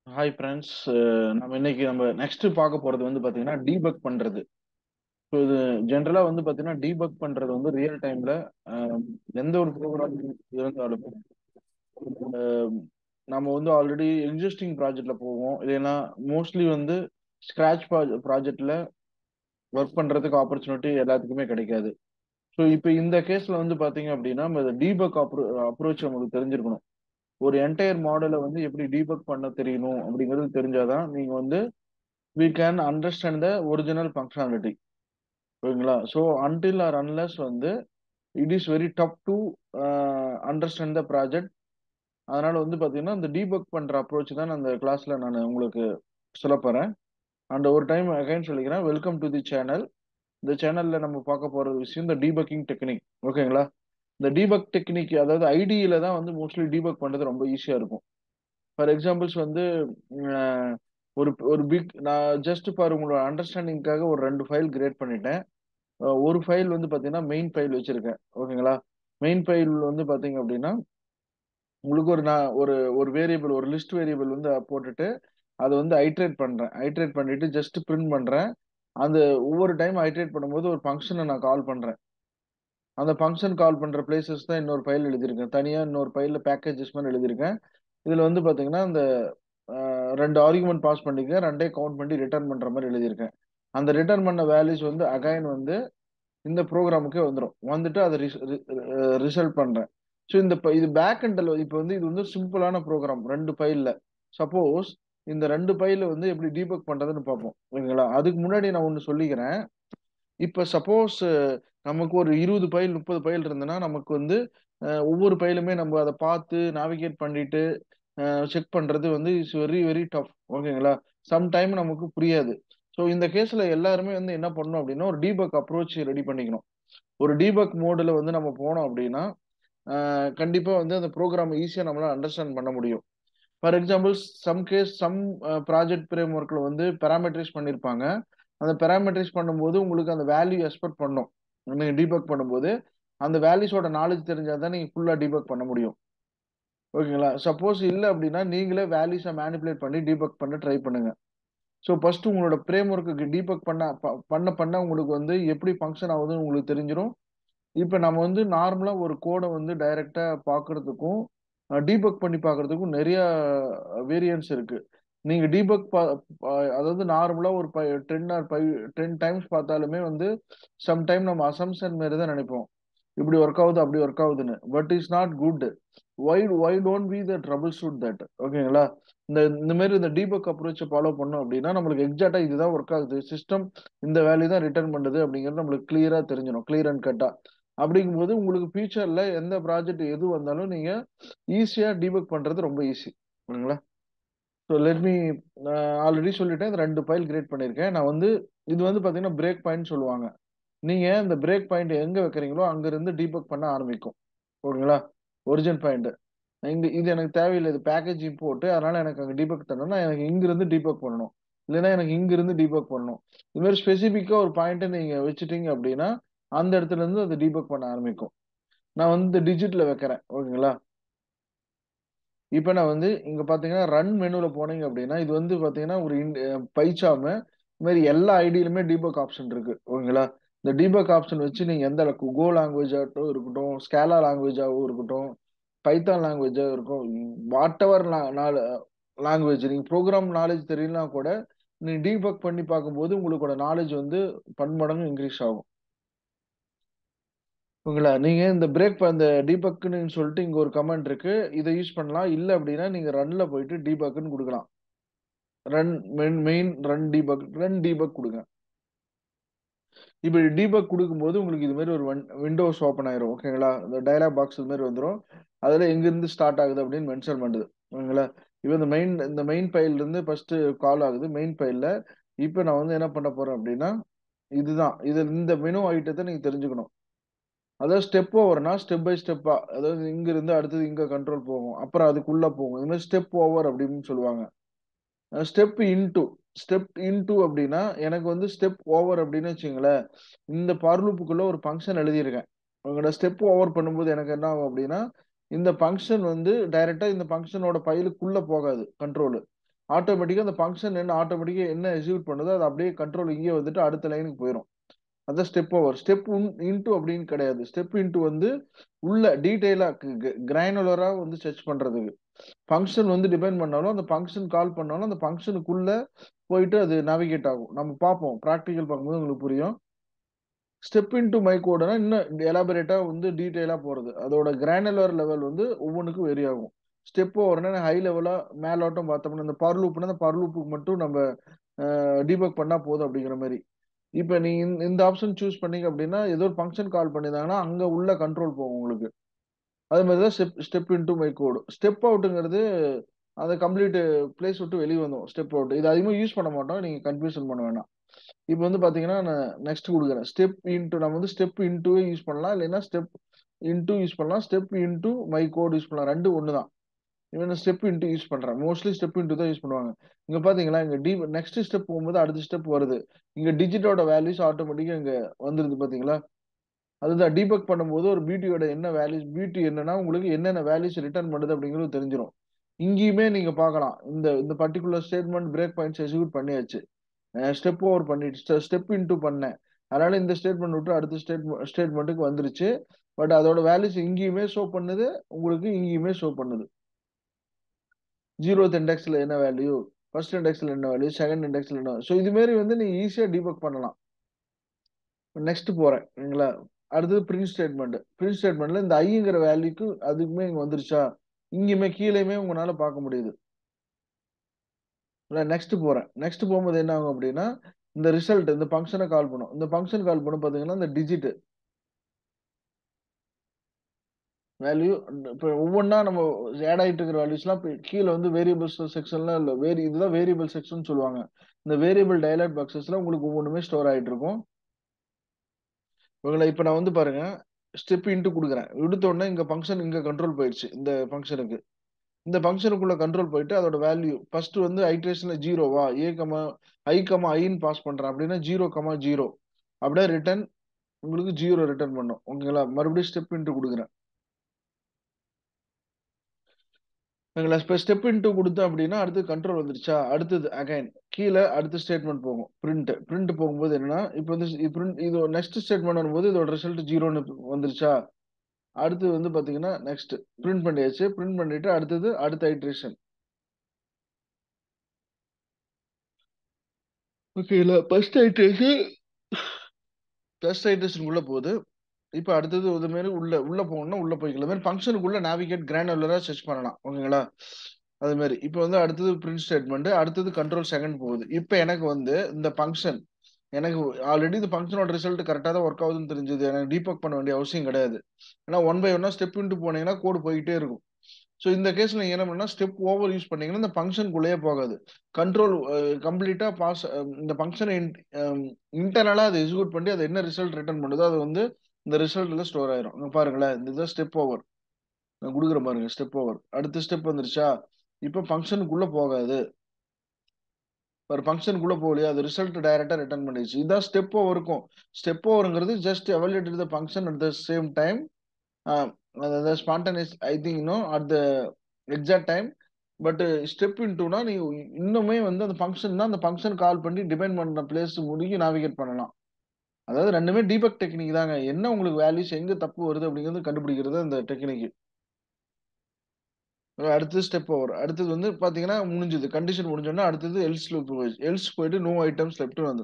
hi friends நம்ம இன்னைக்கு நம்ம நெக்ஸ்ட் பார்க்க போறது வந்து பாத்தீங்கன்னா டீபக் பண்றது ஸோ இது ஜென்ரலா வந்து பாத்தீங்கன்னா டீபக் பண்றது வந்து ரியல் டைம்ல எந்த ஒரு ப்ரோக்ராம் இருந்தாலும் அஹ், நம்ம வந்து ஆல்ரெடி எக்ஸிஸ்டிங் ப்ராஜெக்ட்ல போவோம் இல்லைன்னா மோஸ்ட்லி வந்து ஸ்கிராச் ப்ராஜெக்ட்ல ஒர்க் பண்றதுக்கு ஆப்பர்ச்சுனிட்டி எல்லாத்துக்குமே கிடைக்காது ஸோ இப்போ இந்த கேஸ்ல வந்து பாத்தீங்க அப்படின்னா நம்ம டீபக் அப்ரோ அப்ரோச் நமக்கு தெரிஞ்சிருக்கணும் ஒரு என்டையர் மாடலை வந்து எப்படி டீபக் பண்ண தெரியணும் அப்படிங்கிறது தெரிஞ்சாதான் நீங்க வந்து we can understand the original functionality ஓகேங்களா ஸோ அன்டில் ஆர் அன்லெஸ் வந்து it is very tough to understand the project அதனால வந்து பார்த்தீங்கன்னா இந்த டீபக் பண்ற அப்ரோச் தான் அந்த கிளாஸ்ல நான் உங்களுக்கு சொல்லப் போறேன் அண்ட் ஒரு டைம் அகைன் சொல்லிக்கிறேன் வெல்கம் டு தி சேனல் இந்த சேனல்ல நம்ம பார்க்க போற விஷயம் இந்த டீபக்கிங் டெக்னிக் ஓகேங்களா இந்த டீபக் டெக்னிக் அதாவது ஐடியில தான் வந்து மோஸ்ட்லி டீபக் பண்றது ரொம்ப ஈஸியா இருக்கும் ஃபார் எக்ஸாம்பிள்ஸ் வந்து அஹ், ஒரு ஒரு பிக் நான் ஜஸ்ட் ஃபார் உங்களோட அண்டர்ஸ்டாண்டிங்காக ஒரு ரெண்டு ஃபைல் கிரியேட் பண்ணிட்டேன் அஹ், ஒரு ஃபைல் வந்து பார்த்தீங்கன்னா மெயின் ஃபைல் வச்சிருக்கேன் ஓகேங்களா மெயின் ஃபைல் வந்து பார்த்தீங்க அப்படின்னா உங்களுக்கு ஒரு நான் ஒரு ஒரு வேரியபிள் ஒரு லிஸ்ட் வேரியபிள் வந்து போட்டுட்டு அதை வந்து ஐட்ரேட் பண்றேன் ஐட்ரேட் பண்ணிட்டு ஜஸ்ட் பிரிண்ட் பண்றேன் அந்த ஒவ்வொரு டைம் ஐட்ரேட் பண்ணும்போது ஒரு ஃபங்க்ஷனை நான் கால் பண்றேன் அந்த ஃபங்க்ஷன் கால் பண்ற பிளேசஸ் தான் இன்னொரு ஃபைல் எழுதியிருக்கேன் தனியா இன்னொரு ஃபைல்ல பேக்கேஜஸ் மாதிரி எழுதியிருக்கேன் இதுல வந்து பாத்தீங்கன்னா இந்த அஹ், ரெண்டு ஆர்குமெண்ட் பாஸ் பண்ணிக்க ரெண்டே கவுண்ட் பண்ணி ரிட்டர்ன் பண்ற மாதிரி எழுதியிருக்கேன் அந்த ரிட்டர்ன் பண்ண வேல்யூஸ் வந்து அகைன் வந்து இந்த ப்ரோக்ராமுக்கே வந்துடும் வந்துட்டு அதை ரிசல்ட் பண்றேன் ஸோ இந்த ப- இது பேக் எண்டில் இப்போ வந்து இது வந்து சிம்பிளான ப்ரோக்ராம் ரெண்டு ஃபைல்ல சப்போஸ் இந்த ரெண்டு ஃபைல வந்து எப்படி டீபக் பண்றதுன்னு பார்ப்போம் ஓகேங்களா அதுக்கு முன்னாடி நான் ஒன்று சொல்லிக்கிறேன் இப்போ சப்போஸ் நமக்கு ஒரு இருபது பைல் முப்பது பைல் இருந்ததுன்னா நமக்கு வந்து அஹ், ஒவ்வொரு பைலுமே நம்ம அதை பார்த்து நாவிகேட் பண்ணிட்டு செக் பண்றது வந்து இட்ஸ் வெரி வெரி டஃப் ஓகேங்களா சம் டைம் நமக்கு புரியாது ஸோ இந்த கேஸ்ல எல்லாருமே வந்து என்ன பண்ணணும் அப்படின்னா ஒரு டீபக் அப்ரோச் ரெடி பண்ணிக்கணும் ஒரு டீபக் மோடில் வந்து நம்ம போனோம் அப்படின்னா அஹ், கண்டிப்பா வந்து அந்த ப்ரோக்ராம் ஈஸியா நம்மளால அண்டர்ஸ்டாண்ட் பண்ண முடியும் for example some case some project ஃப்ரேம் ஒர்க்கில் வந்து பேராமெட்ரிஸ் பண்ணியிருப்பாங்க அந்த பேராமெட்ரிஸ் பண்ணும்போது உங்களுக்கு அந்த வேல்யூ எக்ஸ்பெக்ட் பண்ணும் நீங்கள் டீபக் பண்ணும்போது அந்த வேல்யூஸோட நாலேஜ் தெரிஞ்சால் தான் நீங்கள் ஃபுல்லாக டீபக் பண்ண முடியும் ஓகேங்களா சப்போஸ் இல்லை அப்படின்னா நீங்களே வேல்யூஸை மேனிப்புலேட் பண்ணி டீபக் பண்ண ட்ரை பண்ணுங்க ஸோ ஃபர்ஸ்ட் உங்களோட ஃப்ரேம் ஒர்க்குக்கு டீபக் பண்ண ப- பண்ண பண்ண உங்களுக்கு வந்து எப்படி ஃபங்க்ஷன் ஆகுதுன்னு உங்களுக்கு தெரிஞ்சிடும் இப்போ நம்ம வந்து நார்மலாக ஒரு கோடை வந்து டைரெக்டாக பார்க்கறதுக்கும் டீபக் பண்ணி பார்க்கறதுக்கும் நிறைய வேரியன்ஸ் இருக்கு நீங்க டீபக் அதாவது நார்மலா ஒரு ten or five ten times பார்த்தாலுமே வந்து சம் டைம் நம்ம அசம்ஷன் மாரி தான் நினைப்போம் இப்படி ஒர்க் ஆகுது அப்படி ஒர்க் ஆகுதுன்னு but is not good why why don't be the troubleshoot that ஓகேங்களா இந்த இந்த மாதிரி இந்த டீபக் அப்ரோச்சை ஃபாலோ பண்ணோம் அப்படின்னா நம்மளுக்கு எக்ஸாக்டா இதுதான் ஒர்க் ஆகுது சிஸ்டம் இந்த வேல்யூ தான் ரிட்டர்ன் பண்ணுது அப்படிங்கிறது நம்மளுக்கு கிளியரா தெரிஞ்சிடும் கிளியர் அண்ட் கட்டா அப்படிங்கும்போது உங்களுக்கு ஃபியூச்சர்ல எந்த ப்ராஜெக்ட் எது வந்தாலும் நீங்க ஈஸியா டீபக் பண்றது ரொம்ப ஈஸி ஓகேங்களா ஸோ லெட் மீ ஆல்ரெடி சொல்லிட்டேன் இந்த ரெண்டு ஃபைல் கிரியேட் பண்ணியிருக்கேன் நான் வந்து இது வந்து பார்த்தீங்கன்னா பிரேக் பாயிண்ட் சொல்லுவாங்க நீங்க இந்த பிரேக் பாயிண்ட் எங்க வைக்கிறீங்களோ அங்க இருந்து டீபக் பண்ண ஆரம்பிக்கும் ஓகேங்களா ஒரிஜின் பாயிண்ட் இங்க இது எனக்கு தேவையில்லை இது பேக்கேஜ் இம்போர்ட் அதனால எனக்கு அங்க டீபக் தரணும்னா எனக்கு இங்க இருந்து டீபக் பண்ணணும் இல்லைன்னா எனக்கு இங்க இருந்து டீபக் பண்ணணும் இது மாதிரி ஸ்பெசிஃபிக்கா ஒரு பாயிண்ட்டை நீங்க வச்சுட்டீங்க அப்படின்னா அந்த இடத்துல இருந்து அது டீபக் பண்ண ஆரம்பிக்கும் நான் வந்து டிஜிட்ல வைக்கிறேன் ஓகேங்களா இப்போ நான் வந்து இங்க பாத்தீங்கன்னா ரன் மெனுல போனீங்க அப்படின்னா இது வந்து பாத்தீங்கன்னா ஒரு பைச்சாம இந்த மாதிரி எல்லா ஐடியிலுமே டீபக் ஆப்ஷன் இருக்கு ஓகேங்களா இந்த டீபக் ஆப்ஷன் வச்சு நீங்க எந்த அளவுக்கு கோ லாங்குவேஜ் ஆகட்டும் இருக்கட்டும் ஸ்கேலா லாங்குவேஜாகவும் இருக்கட்டும் பைத்தான் லாங்குவேஜாக இருக்கும் வாட் எவர் நாலு லாங்குவேஜ் நீங்க ப்ரோக்ராம் நாலேஜ் தெரியலனா கூட நீங்க டீபக் பண்ணி பார்க்கும்போது உங்களோட நாலேஜ் வந்து பன்மடங்கு இன்க்ரீஸ் ஆகும் உங்களா நீங்க இந்த பிரேக் இந்த டீபக்குன்னு சொல்லிட்டு இங்க ஒரு கமெண்ட் இருக்கு இதை யூஸ் பண்ணலாம் இல்ல அப்படின்னா நீங்க ரன்ல போயிட்டு டீபக்குன்னு கொடுக்கலாம் run main main run debug run debug கொடுங்க இப்படி டீபக் கொடுக்கும்போது உங்களுக்கு இது மாதிரி ஒரு விண்டோஸ் ஓப்பன் ஆயிரும் ஓகேங்களா இந்த டயலாக் பாக்ஸ் இது மாதிரி வந்துடும் அதுல எங்க இருந்து ஸ்டார்ட் ஆகுது அப்படின்னு மென்ஷன் பண்ணுது ஓகேங்களா இப்போ இந்த மெயின் இந்த மெயின் ஃபைல் இருந்து ஃபர்ஸ்ட் கால் ஆகுது மெயின் ஃபைல்ல இப்போ நான் வந்து என்ன பண்ண போறேன் அப்படின்னா இதுதான் இது இந்த மெனு ஐட்டத்தை நீங்க தெரிஞ்சுக்கணும் அதாவது ஸ்டெப் ஓவர்னா ஸ்டெப் பை ஸ்டெப்பா அதாவது இங்க இருந்து அடுத்தது இங்க கண்ட்ரோல் போகும் அப்புறம் அதுக்குள்ள போகும் இது மாதிரி ஸ்டெப் ஓவர் அப்படின்னு சொல்லுவாங்க ஸ்டெப் இன்டூ ஸ்டெப் இன்டூ அப்படின்னா எனக்கு வந்து ஸ்டெப் ஓவர் அப்படின்னு வச்சுங்களேன் இந்த பார்லூப்புக்குள்ள ஒரு ஃபங்க்ஷன் எழுதியிருக்கேன் உங்களோட ஸ்டெப் ஓவர் பண்ணும்போது எனக்கு என்ன ஆகும் அப்படின்னா இந்த ஃபங்க்ஷன் வந்து டைரக்டா இந்த ஃபங்க்ஷனோட ஃபைலுக்குள்ள போகாது கண்ட்ரோல் ஆட்டோமேட்டிக்கா அந்த ஃபங்ஷன் என்ன ஆட்டோமேட்டிக்கா என்ன எக்ஸிக்யூட் பண்ணுதோ அது அப்படியே கண்ட்ரோல் இங்கே வந்துட்டு அடுத்த லைனுக்கு போயிடும் அதான் ஸ்டெப் ஓவர் ஸ்டெப் இன்டூ அப்படின்னு கிடையாது ஸ்டெப் இன்டூ வந்து உள்ள டீட்டெயிலா கிரானுலரா வந்து சர்ச் பண்றதுக்கு ஃபங்க்ஷன் வந்து டிபெண்ட் பண்ணாலும் அந்த ஃபங்க்ஷன் கால் பண்ணாலும் அந்த ஃபங்க்ஷனுக்குள்ள போயிட்டு அது நேவிகேட் ஆகும் நம்ம பார்ப்போம் ப்ராக்டிக்கல் பார்க்கும்போது உங்களுக்கு புரியும் ஸ்டெப் இன்டு மை கோடுனா இன்னும் எலாபரேட்டா வந்து டீட்டெயிலா போறது அதோட கிரானுலர் லெவல் வந்து ஒவ்வொன்றுக்கும் வெரி ஆகும் ஸ்டெப் ஓவர்னா ஹை லெவலா மேலோட்டம் பார்த்தோம்னா இந்த பர் லூப்னா அந்த பர் லூப்புக்கு மட்டும் நம்ம டீபக் பண்ணா போதும் அப்படிங்கிற மாதிரி இப்போ நீ இந்த- இந்த ஆப்ஷன் சூஸ் பண்ணீங்க அப்படின்னா ஏதோ ஒரு ஃபங்க்ஷன் கால் பண்ணியிருந்தாங்கன்னா அங்க உள்ள கண்ட்ரோல் போகும் உங்களுக்கு அது மாதிரி தான் step step into my code step அவுட்டுங்கிறது அந்த கம்ப்ளீட் பிளேஸ் விட்டு வெளியே வந்தோம் ஸ்டெப் அவுட் இது அதிகமாக யூஸ் பண்ண மாட்டோம் நீங்க கன்ஃபியூஷன் பண்ண வேணாம் இப்போ வந்து பாத்தீங்கன்னா நான் நெக்ஸ்ட் கொடுக்குறேன் ஸ்டெப் இன்டு நம்ம வந்து ஸ்டெப் இன்டூவே யூஸ் பண்ணலாம் இல்லைன்னா ஸ்டெப் இன்டூ யூஸ் பண்ணலாம் step into my code use பண்ணலாம் ரெண்டு ஒன்று தான் இவன் ஸ்டெப் இன்டூ யூஸ் பண்றேன் மோஸ்ட்லி ஸ்டெப் இன்டூ தான் யூஸ் பண்ணுவாங்க இங்க பாத்தீங்களா இங்க டி நெக்ஸ்ட் ஸ்டெப் போகும்போது அடுத்த ஸ்டெப் வருது இங்க டிஜிட்டோட வேல்யூஸ் ஆட்டோமேட்டிக்கா இங்க வந்துருது பாத்தீங்களா அதுதான் டீபக் பண்ணும்போது ஒரு பியூட்டியோட என்ன வேல்யூஸ் பியூட்டி என்னன்னா உங்களுக்கு என்னென்ன வேல்யூஸ் ரிட்டர்ன் பண்ணுது அப்படிங்கிறது தெரிஞ்சிடும் இங்கேயுமே நீங்க பார்க்கலாம் இந்த இந்த particular statement break points execute பண்ணியாச்சு ஸ்டெப் ஓவர் பண்ணிட்டு ஸ்டெப் இன்டூ பண்ணேன் அதனால இந்த ஸ்டேட்மெண்ட் விட்டு அடுத்த ஸ்டேட் ஸ்டேட்மெண்ட்டுக்கு வந்துருச்சு பட் அதோட வேல்யூஸ் இங்கேயுமே ஷோ பண்ணுது உங்களுக்கு இங்கேயுமே ஷோ பண்ணுது ஜீரோத் இண்டெக்ஸ்ல என்ன வேல்யூ ஃபர்ஸ்ட் இண்டெக்ஸ்ல என்ன வேல்யூ செகண்ட் இண்டெக்ஸ்ல என்ன ஸோ இது மாதிரி வந்து நீங்க ஈஸியா டீபக் பண்ணலாம் நெக்ஸ்ட் போறேன் சரிங்களா அடுத்தது பிரிண்ட் ஸ்டேட்மெண்ட் பிரிண்ட் ஸ்டேட்மெண்ட்ல இந்த ஐங்கிற வேல்யூக்கு அதுக்குமே இங்க வந்துருச்சா இங்கேயுமே கீழேயுமே உங்களால பார்க்க முடியுது நெக்ஸ்ட் போறேன் நெக்ஸ்ட் போகும்போது என்ன ஆகும் அப்படின்னா இந்த ரிசல்ட் இந்த ஃபங்க்ஷனை கால் பண்ணும் இந்த ஃபங்க்ஷன் கால் பண்ணும் பாத்தீங்கன்னா இந்த டிஜிட் வேல்யூ இப்போ ஒவ்வொன்றா நம்ம ஆட் ஆகிட்டு இருக்கிற வேல்யூஸ்லாம் இப்போ கீழே வந்து வேரியபிள்ஸ் செக்ஷன்லாம் இல்லை வேரி இதுதான் வேரியபிள் செக்ஷன் சொல்லுவாங்க இந்த வேரியபிள் டயலாக் பாக்ஸஸ்ல உங்களுக்கு ஒவ்வொன்றுமே ஸ்டோர் ஆகிட்டு இருக்கும் இவங்களை இப்போ நான் வந்து பாருங்க ஸ்டெப் இன்ட்டு கொடுக்குறேன் எடுத்த உடனே இங்க ஃபங்க்ஷன் இங்க கண்ட்ரோல் போயிடுச்சு இந்த ஃபங்க்ஷனுக்கு இந்த ஃபங்க்ஷனுக்குள்ள கண்ட்ரோல் போயிட்டு அதோட வேல்யூ ஃபர்ஸ்ட் வந்து ஐட்ரேஷன்ல ஜீரோவா ஏ கமா ஐ கமா ஐன்னு பாஸ் பண்றேன் அப்படின்னா ஜீரோ கமா ஜீரோ அப்படியே ரிட்டர்ன் உங்களுக்கு ஜீரோ ரிட்டர்ன் பண்ணும் ஓகேங்களா மறுபடியும் ஸ்டெப் இன்ட்டு கொடுக்குறேன் எங்களை இப்போ ஸ்டெப் இன்ட்டு கொடுத்தோம் அப்படின்னா அடுத்து கண்ட்ரோல் வந்துருச்சா அடுத்தது அகைன் கீழே அடுத்த ஸ்டேட்மெண்ட் போகும் பிரிண்ட் பிரிண்ட் போகும்போது என்னன்னா இப்போ வந்து பிரிண்ட் இது நெக்ஸ்ட் ஸ்டேட்மெண்ட் வரும்போது இதோட ரிசல்ட் ஜீரோன்னு வந்துருச்சா அடுத்து வந்து பாத்தீங்கன்னா நெக்ஸ்ட் பிரிண்ட் பண்ணியாச்சு பிரிண்ட் பண்ணிட்டு அடுத்தது அடுத்த ஐட்ரேஷன் ஓகே இல்ல ஃபர்ஸ்ட் ஐட்ரேஷன் ஃபர்ஸ்ட் ஐட்ரேஷனுக்குள்ள போகுது இப்போ அடுத்தது இது மாதிரி உள்ள உள்ள போகணும்னா உள்ள போய்க்கலாம் இது மாதிரி ஃபங்க்ஷனுக்குள்ள நேவிகேட் கிரானுலரா சர்ச் பண்ணலாம் ஓகேங்களா அது மாதிரி இப்போ வந்து அடுத்தது பிரிண்ட் ஸ்டேட்மெண்ட் அடுத்தது கண்ட்ரோல் செகண்ட் போகுது இப்போ எனக்கு வந்து இந்த ஃபங்க்ஷன் எனக்கு ஆல்ரெடி இந்த ஃபங்க்ஷனோட ரிசல்ட் கரெக்டாக தான் ஒர்க் ஆகுதுன்னு தெரிஞ்சது எனக்கு டீபக் பண்ண வேண்டிய அவசியம் கிடையாது ஏன்னா ஒன் பை ஒன்னா ஸ்டெப் இன்ட்டு போனீங்கன்னா கோடு போயிட்டே இருக்கும் ஸோ இந்த கேஸ்ல நீங்க என்ன பண்ணா ஸ்டெப் ஓவர் யூஸ் பண்ணீங்கன்னா இந்த ஃபங்க்ஷனுக்குள்ளேயே போகாது கண்ட்ரோல் கம்ப்ளீட்டா பாஸ் இந்த ஃபங்க்ஷனை இன்டர்னலா அதை எக்ஸிக்யூட் பண்ணி அது என்ன ரிசல்ட் ரிட்டர்ன் பண்ணுதோ அது வந்து இந்த ரிசல்ட்ல ஸ்டோர் ஆயிரும் இங்க பாருங்களேன் இந்த இதான் ஸ்டெப் ஓவர் நான் கொடுக்குற பாருங்க ஸ்டெப் ஓவர் அடுத்த ஸ்டெப் வந்துருச்சா இப்போ ஃபங்க்ஷனுக்குள்ள போகாது ஒரு ஃபங்க்ஷனுக்குள்ள போகலையா அது ரிசல்ட் டைரக்டா ரிட்டர்ன் பண்ணிடுச்சு இதான் ஸ்டெப் ஓவருக்கும் ஸ்டெப் ஓவருங்கிறது just evaluate the function at the same time அதாவது spontaneous I think no at the exact time but step இன்டூனா நீ இன்னுமே வந்து அந்த ஃபங்க்ஷன் தான் அந்த ஃபங்க்ஷன் கால் பண்ணி டிபெண்ட் பண்ண பிளேஸ் முடிக்க நேவிகேட் பண்ணலாம் அதாவது ரெண்டுமே டீபக் டெக்னிக் தாங்க என்ன உங்களுக்கு வேல்யூஸ் எங்க தப்பு வருது அப்படிங்கிறது கண்டுபிடிக்கிறது அந்த டெக்னிக் அடுத்தது ஸ்டெப் ஓவர் அடுத்தது வந்து பாத்தீங்கன்னா முடிஞ்சது கண்டிஷன் முடிஞ்சோன்னா அடுத்தது எல்ஸ் லூப் எல்ஸ் போயிட்டு நோ ஐட்டம்ஸ் லெஃப்ட் வந்து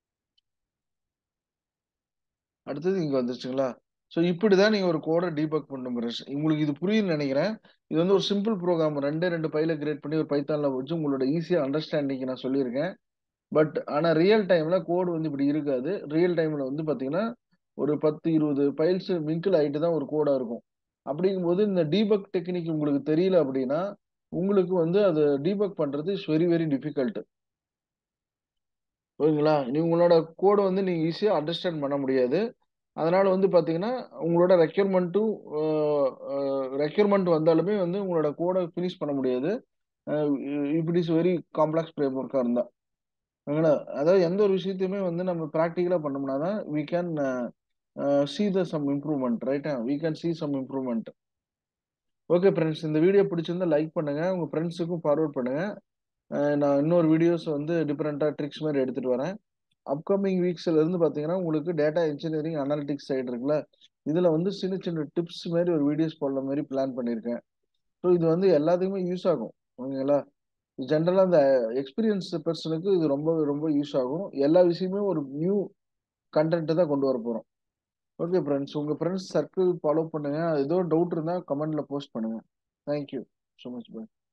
அடுத்தது இங்க வந்துருச்சுங்களா ஸோ இப்படிதான் நீங்க ஒரு கோடை டீபக் பண்ணும் உங்களுக்கு இது புரியுதுன்னு நினைக்கிறேன் இது வந்து ஒரு சிம்பிள் ப்ரோக்ராம் ரெண்டே ரெண்டு பைல கிரியேட் பண்ணி ஒரு பைத்தான்ல வச்சு உங்களோட ஈஸியா அண்டர்ஸ்டாண்டிங் நான் சொல்லியிருக்கேன் பட் ஆனா ரியல் டைம்ல கோடு வந்து இப்படி இருக்காது ரியல் டைம்ல வந்து பாத்தீங்கன்னா ஒரு பத்து இருபது ஃபைல்ஸ் மிங்கிள் ஆயிட்டு தான் ஒரு கோடா இருக்கும் அப்படிங்கும்போது இந்த டீபக் டெக்னிக் உங்களுக்கு தெரியல அப்படின்னா உங்களுக்கு வந்து அது டீபக் பண்றது இஸ் வெரி வெரி டிஃபிகல்ட் ஓகேங்களா நீ உங்களோட கோடை வந்து நீங்க ஈஸியா அண்டர்ஸ்டாண்ட் பண்ண முடியாது அதனால வந்து பாத்தீங்கன்னா உங்களோட ரெக்யர்மெண்ட்டும் ரெக்யர்மெண்ட் வந்தாலுமே வந்து உங்களோட கோடை ஃபினிஷ் பண்ண முடியாது இப்படி இஸ் வெரி காம்ப்ளெக்ஸ் ஃப்ரேம் ஒர்க்கா இருந்தா ஓகேங்களா அதாவது எந்த ஒரு விஷயத்தையுமே வந்து நம்ம ப்ராக்டிக்கலா பண்ணோம்னா தான் we can see the some improvement ரைட்டா we can see some improvement okay friends இந்த வீடியோ பிடிச்சிருந்தா லைக் பண்ணுங்க உங்க ஃப்ரெண்ட்ஸுக்கும் ஃபார்வர்ட் பண்ணுங்க நான் இன்னொரு வீடியோஸ் வந்து டிஃப்ரெண்ட்டாக ட்ரிக்ஸ் மாதிரி எடுத்துட்டு வரேன் அப்கமிங் வீக்ஸ்ல இருந்து பார்த்தீங்கன்னா உங்களுக்கு டேட்டா இன்ஜினியரிங் அனாலிட்டிக்ஸ் சைடு இருக்குல்ல இதில் வந்து சின்ன சின்ன டிப்ஸ் மாதிரி ஒரு வீடியோஸ் போடுற மாதிரி பிளான் பண்ணியிருக்கேன் ஸோ இது வந்து எல்லாத்துக்குமே யூஸ் ஆகும் ஓகேங்களா ஜென்ரலாக அந்த எக்ஸ்பீரியன்ஸ் பர்சனுக்கு இது ரொம்ப ரொம்ப யூஸ் ஆகும் எல்லா விஷயமே ஒரு நியூ கண்டென்ட் தான் கொண்டு வர போகிறோம் ஓகே ஃப்ரெண்ட்ஸ் உங்கள் ஃப்ரெண்ட்ஸ் சர்க்கிள் ஃபாலோ பண்ணுங்க ஏதோ டவுட் இருந்தால் கமெண்ட்ல போஸ்ட் பண்ணுங்க தேங்க்யூ ஸோ மச் பாய்